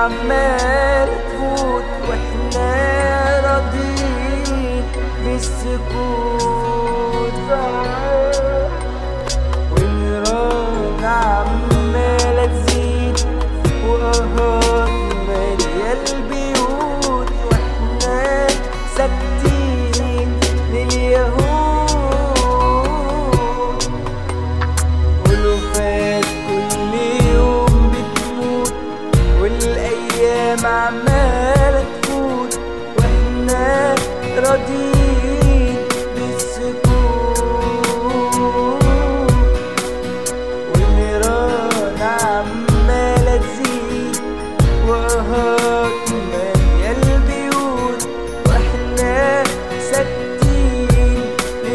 عمال تفوت واحنا راضيين بالسكوت ونيران عمالة تزيد وقهات مالية البيوت واحنا ساكتين لليهود ألوفات كل يوم بتموت والأيام عمالة تفوت واحنا راضيين بالسكوت والنيران عمالة تزيد وقهات مالية البيوت واحنا ساكتين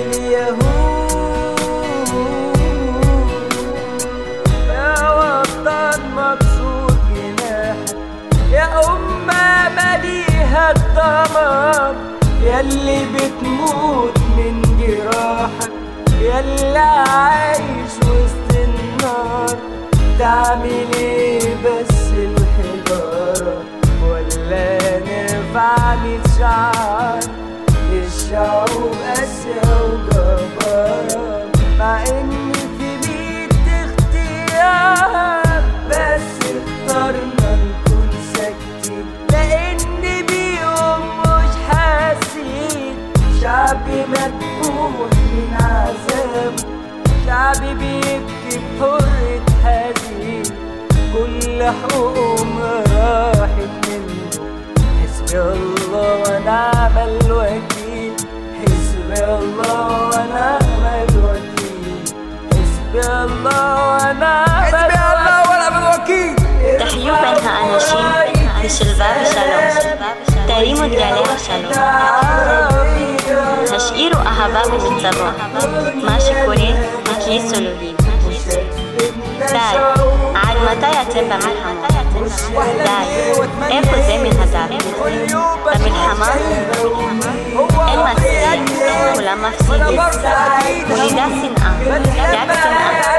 لليهود يا وطن مكسور جناحك يا أمة مليها الدمار ياللي بتموت من جراحك ياللي عايش وسط النار تعمل ايه بس الحجارة ولا نفع شعار الشعوب قاسية وجبارة مع ان في ميت اختيار بس اخترنا نكون ساكتين لان بيهم مش حاسين شعبي مدفوع من عذاب شعبي بيبكي بحرة حزين كل حقوقهم راحت منه حسبي الله ونعم الوكيل حسبي الله ونعم الوكيل حسبي الله ونعم حسبي الله ونعم الوكيل תחיו בין האנשים בשלווה ושלום. תרימו דגלי השלום. השאירו אהבה במצבו. מה שקורה, הכניסו אלוהים. די, עד מתי אתם במלחמה? די, איפה זה מהדת? במלחמה אין מצילים, כולם מפסידים. מולידה שנאה, רק שנאה.